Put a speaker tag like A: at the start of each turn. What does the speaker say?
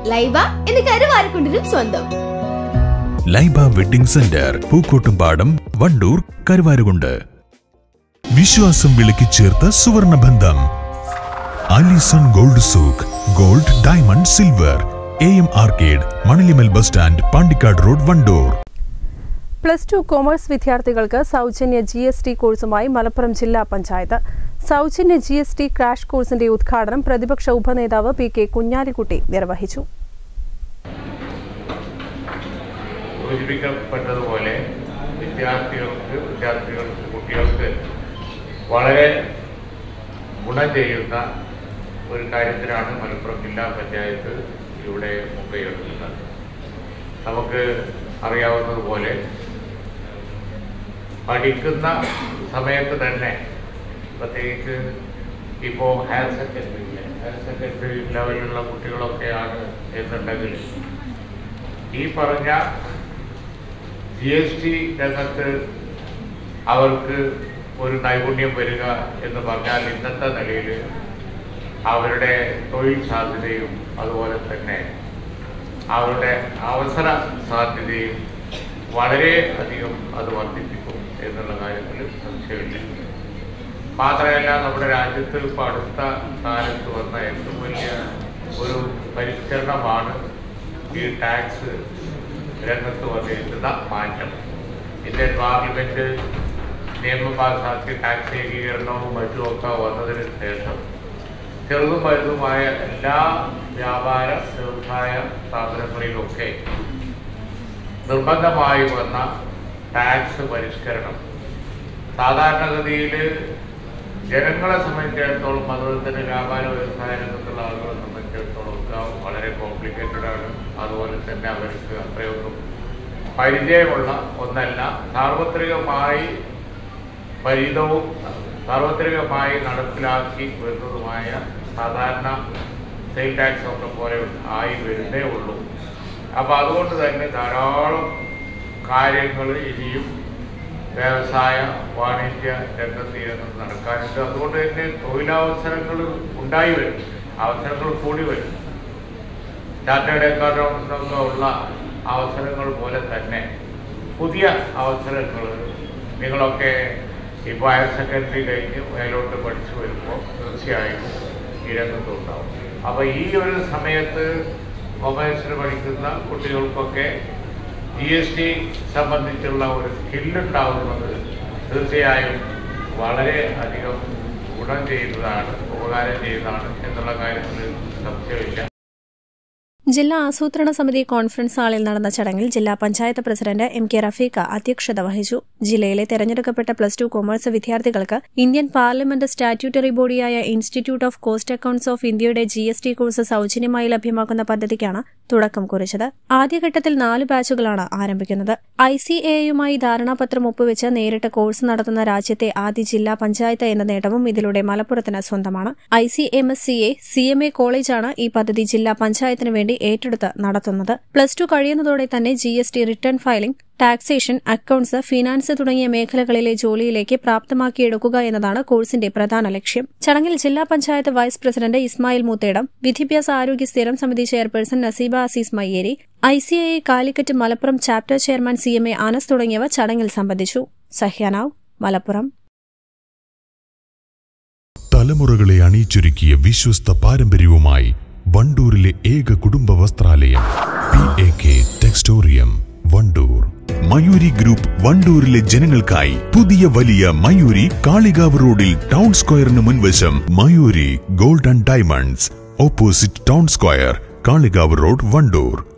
A: ലൈബ എന്ന് കരുവാരക്കുണ്ടിനും സ്വന്തം
B: ലൈബ വെഡിംഗ് സെന്റർ പൂക്കോട്ടുംപാടം വണ്ടൂർ കരുവാരുകുണ്ട് വിശ്വാസം വിളക്കി ചേർത്ത സുവർണ ബന്ധം Alison gold souk gold diamond silver A M arcade Manalimal bus stand Pandikkad road Wandoor
C: plus two commerce വിദ്യാർത്ഥികൾക്ക് സൗജന്യ ജി എസ് ടി കോഴ്സുമായി മലപ്പുറം ജില്ലാ പഞ്ചായത്ത് സൗജന്യ ജി എസ് ടി ക്രാഷ് കോഴ്സിന്റെ ഉദ്ഘാടനം പ്രതിപക്ഷ ഉപനേതാവ് പി കെ കുഞ്ഞാലിക്കുട്ടി നിർവഹിച്ചു
D: സൂചിപ്പിക്കപ്പെട്ടതുപോലെ വിദ്യാർത്ഥികൾക്ക് വിദ്യാർത്ഥികൾക്ക് കുട്ടികൾക്ക് വളരെ ഗുണം ചെയ്യുന്ന ഒരു കാര്യത്തിനാണ് മലപ്പുറം ജില്ലാ പഞ്ചായത്ത് ഇവിടെ മുൻകൈയെടുക്കുന്നത് നമുക്ക് അറിയാവുന്നതുപോലെ പഠിക്കുന്ന സമയത്ത് തന്നെ പ്രത്യേകിച്ച് ഇപ്പോൾ ഹയർ സെക്കൻഡറി ഹയർ സെക്കൻഡറി ലെവലിലുള്ള കുട്ടികളൊക്കെയാണ് എന്നുണ്ടെങ്കിൽ ഈ പറഞ്ഞ ജി എസ് ടി രംഗത്ത് അവർക്ക് ഒരു നൈപുണ്യം വരിക എന്ന് പറഞ്ഞാൽ ഇന്നത്തെ നിലയിൽ അവരുടെ തൊഴിൽ സാധ്യതയും അതുപോലെ തന്നെ അവരുടെ അവസര സാധ്യതയും വളരെ അധികം അത് വർദ്ധിപ്പിക്കും എന്നുള്ള കാര്യത്തിൽ സംശയമില്ല മാത്രമല്ല നമ്മുടെ രാജ്യത്ത് ഇപ്പോൾ അടുത്ത കാലത്ത് വന്ന ഏറ്റവും വലിയ ഒരു പരിഷ്കരണമാണ് ഈ ടാക്സ് രംഗത്ത് വന്നിരിക്കുന്ന മാറ്റം ഇന്ത്യൻ പാർലമെന്റ് നിയമം പാസാക്കി ടാക്സ് ഏകീകരണവും മറ്റുമൊക്കെ വന്നതിന് ശേഷം ചെറുതും വലുതുമായ എല്ലാ വ്യാപാര വ്യവസായ സ്ഥാപനങ്ങളിലൊക്കെ നിർബന്ധമായി വന്ന ടാക്സ് പരിഷ്കരണം സാധാരണഗതിയിൽ ജനങ്ങളെ സംബന്ധിച്ചിടത്തോളം അതുപോലെ തന്നെ വ്യാപാര വ്യവസായ രംഗത്തുള്ള ആളുകളെ സംബന്ധിച്ചിടത്തോളം ഒക്കെ വളരെ കോംപ്ലിക്കേറ്റഡ് ആണ് അതുപോലെ തന്നെ അവർക്ക് അത്രയൊന്നും പരിചയമുള്ള ഒന്നല്ല സാർവത്രികമായി പരിതവും സാർവത്രികമായി നടപ്പിലാക്കി വരുന്നതുമായ സാധാരണ സെയിൽ ടാക്സ് ഒക്കെ പോലെ ആയി വരുന്നേ ഉള്ളൂ അപ്പോൾ അതുകൊണ്ട് തന്നെ ധാരാളം കാര്യങ്ങൾ ഇനിയും വ്യവസായ വാണിജ്യ രംഗത്ത് ഈ രംഗത്ത് നടക്കാനുണ്ട് അതുകൊണ്ട് തന്നെ തൊഴിലവസരങ്ങൾ ഉണ്ടായി വരും അവസരങ്ങൾ കൂടി വരും ചാർട്ടേഡ് അക്കൗണ്ടൻസൊക്കെ ഉള്ള അവസരങ്ങൾ പോലെ തന്നെ പുതിയ അവസരങ്ങൾ നിങ്ങളൊക്കെ ഇപ്പോൾ ഹയർ സെക്കൻഡറി കഴിഞ്ഞ് മേലോട്ട് പഠിച്ചു വരുമ്പോൾ തീർച്ചയായും ഈ രംഗത്തുണ്ടാവും അപ്പോൾ ഈ ഒരു സമയത്ത് കൊമേഴ്സിന് പഠിക്കുന്ന കുട്ടികൾക്കൊക്കെ ജി എസ് ടി സംബന്ധിച്ചുള്ള ഒരു സ്കില്ലുണ്ടാവുന്നത് തീർച്ചയായും വളരെ അധികം ഗുണം ചെയ്യുന്നതാണ് ഉപകാരം ചെയ്യുന്നതാണ് എന്നുള്ള കാര്യത്തിൽ സംശയമില്ല
C: ജില്ലാ ആസൂത്രണ സമിതി കോൺഫറൻസ് ഹാളിൽ നടന്ന ചടങ്ങിൽ ജില്ലാ panchayat president M K Rafeekha അധ്യക്ഷത വഹിച്ചു ജില്ലയിലെ തെരഞ്ഞെടുക്കപ്പെട്ട പ്ലസ് ടു കൊമേഴ്സ് വിദ്യാർത്ഥികൾക്ക് ഇന്ത്യൻ പാർലമെന്റ് സ്റ്റാറ്റ്യൂട്ടറി ബോഡിയായ institute of cost accounts of ഇന്ത്യയുടെ ജി എസ് ടി കോഴ്സ് സൌജന്യമായി ലഭ്യമാക്കുന്ന പദ്ധതിക്കാണ് തുടക്കം കുറിച്ചത് ആദ്യഘട്ടത്തിൽ നാല് ബാച്ചുകളാണ് ആരംഭിക്കുന്നത് ഐ സി എയുമായി ധാരണാപത്രം ഒപ്പുവെച്ച് നേരിട്ട് കോഴ്സ് നടത്തുന്ന രാജ്യത്തെ ആദ്യ ജില്ലാ പഞ്ചായത്ത് എന്ന നേട്ടവും ഇതിലൂടെ മലപ്പുറത്തിന് സ്വന്തമാണ് I C M S C A C M A കോളേജാണ് ഈ പദ്ധതി ജില്ലാ പഞ്ചായത്തിന് വേണ്ടി ഏറ്റെടുത്ത് നടത്തുന്നത് പ്ലസ് ടു കഴിയുന്നതോടെ തന്നെ G S T return filing taxation accounts finance തുടങ്ങിയ മേഖലകളിലെ ജോലിയിലേക്ക് പ്രാപ്തമാക്കിയെടുക്കുക എന്നതാണ് കോഴ്സിന്റെ പ്രധാന ലക്ഷ്യം ചടങ്ങിൽ ജില്ലാ പഞ്ചായത്ത് വൈസ് പ്രസിഡന്റ് ഇസ്മായിൽ മൂത്തേടം വിദ്യാഭ്യാസ ആരോഗ്യ സ്ഥിരം സമിതി chairperson Naseeba Azeez Mayyeri I C I Calicut Malappuram chapter chairman C M A Anas തുടങ്ങിയവർ ചടങ്ങിൽ സംബന്ധിച്ചു സഹ്യാനാവ് മലപ്പുറം
B: തലമുറകളെ അണിയിച്ചൊരുക്കിയ വിശ്വസ്ത പാരമ്പര്യവുമായി വണ്ടൂരിലെ ഏക കുടുംബ വസ്ത്രാലയം P A K textorium Wandoor Mayuri group വണ്ടൂരിലെ ജനങ്ങൾക്കായി പുതിയ വലിയ മയൂരി കാളികാവ് റോഡിൽ ടൗൺ സ്ക്വയറിന് മുൻവശം Mayuri gold and diamonds opposite town square Kalikavu road Wandoor